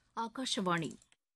ஆகாஷவாணி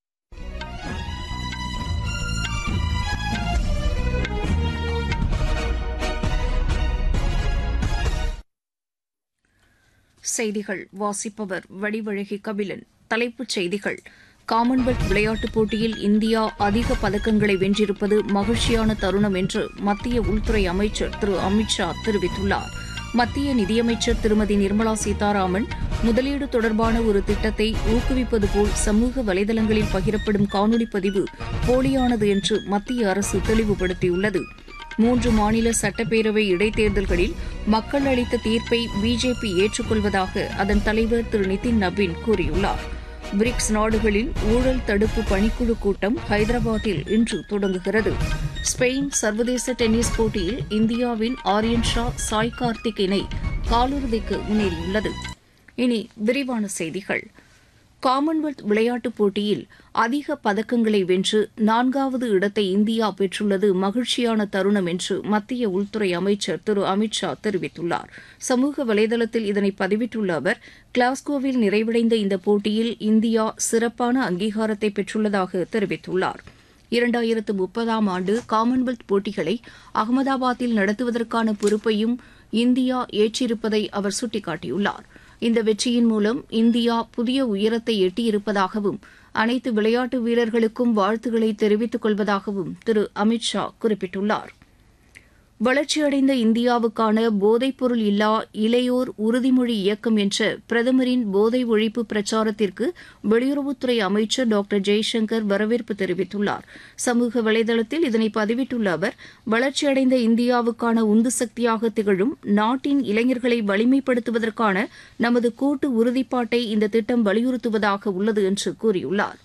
செய்திகள் வாசிப்பவர் வடிவழகி கபிலன் தலைப்புச் செய்திகள் காமன்வெல்த் விளையாட்டுப் போட்டியில் இந்தியா அதிக பதக்கங்களை வென்றிருப்பது மகிழ்ச்சியான தருணம் என்று மத்திய உள்துறை அமைச்சர் திரு அமித் ஷா தெரிவித்துள்ளார் மத்திய நிதியமைச்சர் திருமதி நிர்மலா சீதாராமன் முதலீடு தொடர்பான ஒரு திட்டத்தை ஊக்குவிப்பது போல் சமூக வலைதளங்களில் பகிரப்படும் காணொலிப் பதிவு போலியானது என்று மத்திய அரசு தெளிவுபடுத்தியுள்ளது மூன்று மாநில சட்டப்பேரவை இடைத்தேர்தல்களில் மக்கள் அளித்த தீர்ப்பை பிஜேபி ஏற்றுக்கொள்வதாக அதன் தலைவர் திரு நிதின் நவீன் கூறியுள்ளார் பிரிக்ஸ் நாடுகளின் ஊழல் தடுப்பு பணிக்குழு கூட்டம் ஹைதராபாத்தில் இன்று தொடங்குகிறது ஸ்பெயின் சர்வதேச டென்னிஸ் போட்டியில் இந்தியாவின் ஆரியன் ஷா சாய் கார்த்திக் இணை காலிறுதிக்கு முன்னேறியுள்ளது இனி விரிவான செய்திகள் காமன்வெல்த் விளையாட்டுப் போட்டியில் அதிக பதக்கங்களை வென்று நான்காவது இடத்தை இந்தியா பெற்றுள்ளது மகிழ்ச்சியான தருணம் என்று மத்திய உள்துறை அமைச்சர் திரு அமித் ஷா தெரிவித்துள்ளார் சமூக வலைதளத்தில் இதனை பதிவிட்டுள்ள அவர் கிளாஸ்கோவில் நிறைவடைந்த இந்த போட்டியில் இந்தியா சிறப்பான அங்கீகாரத்தை பெற்றுள்ளதாக தெரிவித்துள்ளார் இரண்டாயிரத்து முப்பதாம் ஆண்டு காமன்வெல்த் போட்டிகளை அகமதாபாத்தில் நடத்துவதற்கான பொறுப்பையும் இந்தியா ஏற்றிருப்பதை அவர் சுட்டிக்காட்டியுள்ளார் இந்த வெற்றியின் மூலம் இந்தியா புதிய உயரத்தை எட்டியிருப்பதாகவும் அனைத்து விளையாட்டு வீரர்களுக்கும் வாழ்த்துக்களை தெரிவித்துக் கொள்வதாகவும் திரு அமித் ஷா குறிப்பிட்டுள்ளார் வளர்ச்சியடைந்த இந்தியாவுக்கான போதைப்பொருள் இல்லா இளையோர் உறுதிமொழி இயக்கம் என்ற பிரதமரின் போதை ஒழிப்பு பிரச்சாரத்திற்கு வெளியுறவுத்துறை அமைச்சர் டாக்டர் ஜெய்சங்கர் வரவேற்பு தெரிவித்துள்ளார் சமூக வலைதளத்தில் இதனை பதிவிட்டுள்ள அவர் வளர்ச்சியடைந்த இந்தியாவுக்கான உந்து சக்தியாக திகழும் நாட்டின் இளைஞர்களை வலிமைப்படுத்துவதற்கான நமது கூட்டு உறுதிப்பாட்டை இந்த திட்டம் வலியுறுத்துவதாக உள்ளது என்று கூறியுள்ளார்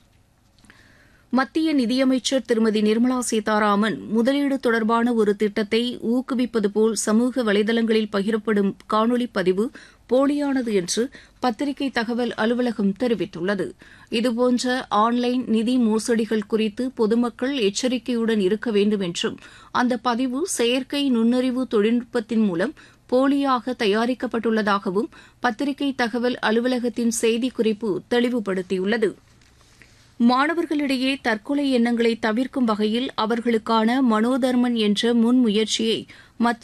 மத்திய நிதியமைச்சர் திருமதி நிர்மலா சீதாராமன் முதலீடு தொடர்பான ஒரு திட்டத்தை ஊக்குவிப்பது போல் சமூக வலைதளங்களில் பகிரப்படும் காணொலி பதிவு போலியானது என்று பத்திரிகை தகவல் அலுவலகம் தெரிவித்துள்ளது இதுபோன்ற ஆன்லைன் நிதி மோசடிகள் குறித்து பொதுமக்கள் எச்சரிக்கையுடன் இருக்க வேண்டும் என்றும் அந்த பதிவு செயற்கை நுண்ணறிவு தொழில்நுட்பத்தின் மூலம் போலியாக தயாரிக்கப்பட்டுள்ளதாகவும் பத்திரிகை தகவல் அலுவலகத்தின் செய்திக்குறிப்பு தெளிவுபடுத்தியுள்ளது மாணவர்களிடையே தற்கொலை எண்ணங்களை தவிர்க்கும் வகையில் அவர்களுக்கான மனோதர்மன் என்ற முன்முயற்சியை மத்திய